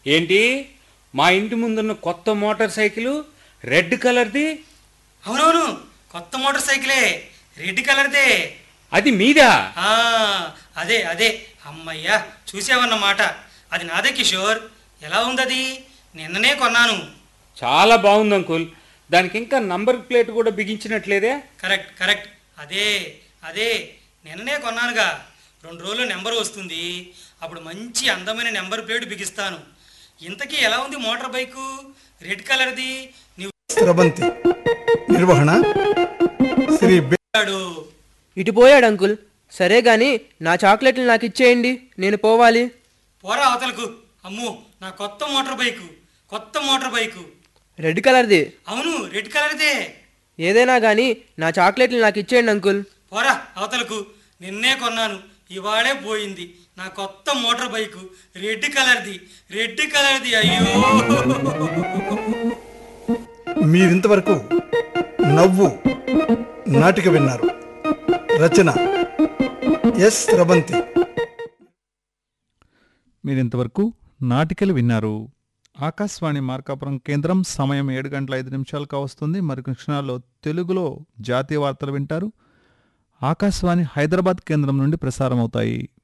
ఏంటి మా ఇంటి ముందున్న కొత్త మోటార్ సైకిల్ రెడ్ కలర్ది అవునవును కొత్త మోటార్ సైకిలే రెడ్ కలర్దే అది మీదా ఆ, అదే అదే అమ్మయ్యా చూసావన్నమాట అది నాదే కిషోర్ ఎలా ఉందది నిన్ననే కొన్నాను చాలా బాగుంది అంకుల్ దానికి ఇంకా నంబర్ ప్లేట్ కూడా బిగించినట్లేదే కరెక్ట్ కరెక్ట్ అదే అదే నిన్ననే కొన్నానుగా రెండు రోజులు నెంబర్ వస్తుంది అప్పుడు మంచి అందమైన నెంబర్ ప్లేట్ బిగిస్తాను ఇంతకీ ఎలా ఉంది మోటార్ బైకు రెడ్ కలర్ది నీవు స్రవంతి నిర్వహణ శ్రీ బి వాడు ఇటు పోయాడు అంకుల్ సరే గాని నా చాక్లెట్లు నాకు ఇచ్చేయండి నేను పోవాలి పోరా అవతలకు అమ్ము నా కొత్త మోటార్ బైకు కొత్త మోటార్ బైకు రెడ్ కలర్ది అవును రెడ్ కలర్దే ఏదైనా గాని నా చాక్లెట్లు నాకు ఇచ్చేయండి అంకుల్ పోరా అవతలకు నిన్నే కొన్నాను ఇవాళే పోయింది నా కొత్త మోటార్ బైకు రెడ్ కలర్ది రెడ్ కలర్ది అయ్యో మీరింతవరకు నవ్వు నాటిక విన్నారు రచన ఎస్ స్రవంతి మీరింతవరకు నాటికలు విన్నారు ఆకాశవాణి మార్కాపురం కేంద్రం సమయం ఏడు గంటల ఐదు నిమిషాలకు వస్తుంది మరి క్షణాల్లో తెలుగులో జాతీయ వార్తలు వింటారు ఆకాశవాణి హైదరాబాద్ కేంద్రం నుండి ప్రసారం అవుతాయి